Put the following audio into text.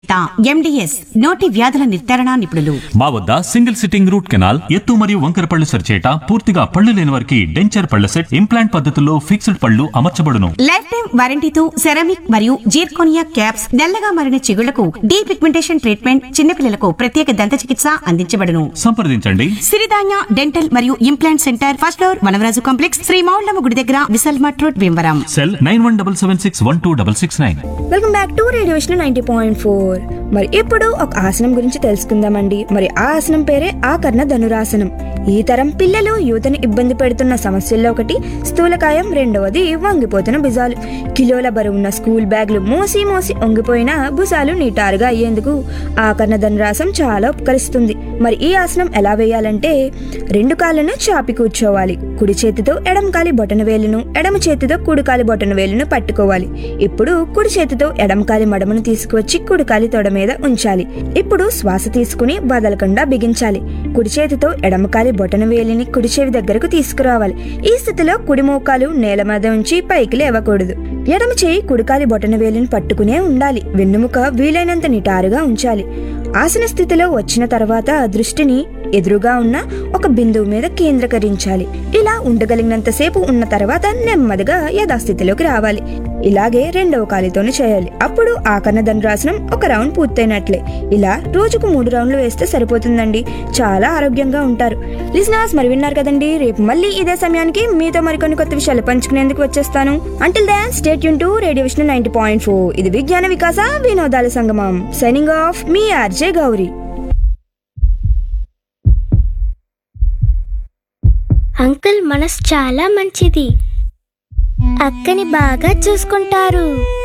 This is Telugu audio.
ఎండిఎస్ నోటి వ్యాధుల నిర్ధారణ నిపుణులు మా వద్ద సింగిల్ సిట్టింగ్ రూట్ కెనాల్ ఎత్తు మరియు వంకర పళ్ళు సరిచేట పూర్తిగా పళ్ళు లేని వారికి డెంచర్ పళ్ళ సెట్ ఇంప్లాంట్ పద్ధతుల్లో ఫిక్స్డ్ పళ్ళు అమర్చబడును లైఫ్ టైం వారంటీతో సెరామిక్ మరియు జీర్కోనియా క్యాప్స్ నల్లగా మారిన చిగుళ్లకు డీ పిగ్మెంటేషన్ ట్రీట్మెంట్ చిన్నపిల్లలకు ప్రత్యేక దంత చికిత్స అందించబడును సంప్రదించండి సిరిధాన్య డెంటల్ మరియు implant centre first floor Vanavaraju complex Sri Mavullamma గుడి దగ్గర Vishal mart road Bhimavaram cell nine one double seven six one two double six nine welcome back to radio Vishnu ninety point four మరి ఇప్పుడు ఒక ఆసనం గురించి తెలుసుకుందామండి మరి ఆ ఆసనం పేరే ఆకర్ణ ధనురాసనం ఈ తరం పిల్లలు యువతను ఇబ్బంది పెడుతున్న సమస్యల్లో ఒకటి స్థూలకాయం రెండవది వంగిపోతున్న భుజాలు కిలోల బరువున్న స్కూల్ బ్యాగులు మోసి మోసి వంగిపోయిన భుజాలు నిటారుగా అయ్యేందుకు ఆకర్ణ ధనురాసం చాలా ఉపకరిస్తుంది మరి ఈ ఆసనం ఎలా వేయాలంటే రెండు కాళ్ళను చాపి కూర్చోవాలి కుడి చేతితో ఎడమ కాలి బొటన వేలును ఎడమ చేతితో కుడి కాలి బొటన వేలును పట్టుకోవాలి ఇప్పుడు కుడి చేతితో ఎడమ కాలి మడమను తీసుకువచ్చి కుడి కాలి తొడ మీద ఉంచాలి ఇప్పుడు శ్వాస తీసుకుని వదలకుండా బిగించాలి కుడి చేతితో ఎడమ కాలి బొటన వేలిని కుడి చెవి దగ్గరకు తీసుకురావాలి ఈ స్థితిలో కుడి మోకాలు నేల మీద ఉంచి పైకి లేవకూడదు ఎడమ చేయి కుడికాలి బొటన వేలిని పట్టుకునే ఉండాలి వెన్నుముక వీలైనంత నిటారుగా ఉంచాలి ఆసన స్థితిలో వచ్చిన తర్వాత దృష్టిని ఎదురుగా ఉన్న ఒక బిందువు మీద కేంద్రీకరించాలి ఇలా ఉండగలిగినంతసేపు ఉన్న తర్వాత నెమ్మదిగా యథాస్థితిలోకి రావాలి ఇలాగే రెండవ కాలితోనే చేయాలి అప్పుడు ఆకరణ ధనురాసనం ఒక రౌండ్ పూర్తయినట్లే ఇలా రోజుకు మూడు రౌండ్లు వేస్తే సరిపోతుందండి చాలా ఆరోగ్యంగా ఉంటారు లిజనర్స్ మరి విన్నారు కదండి రేపు మళ్ళీ ఇదే సమయానికి మీతో మరికొన్ని కొత్త విషయాలు పంచుకునేందుకు వచ్చేస్తాను అంటిల్ దాన్ స్టేట్ యూన్ to radio Vishnu ninety point four ఇది విజ్ఞాన వికాస వినోదాల సంగమం సైనింగ్ ఆఫ్ మీ ఆర్జే గౌరీ అంకుల్ మనసు చాలా మంచిది అక్కని బాగా చూసుకుంటారు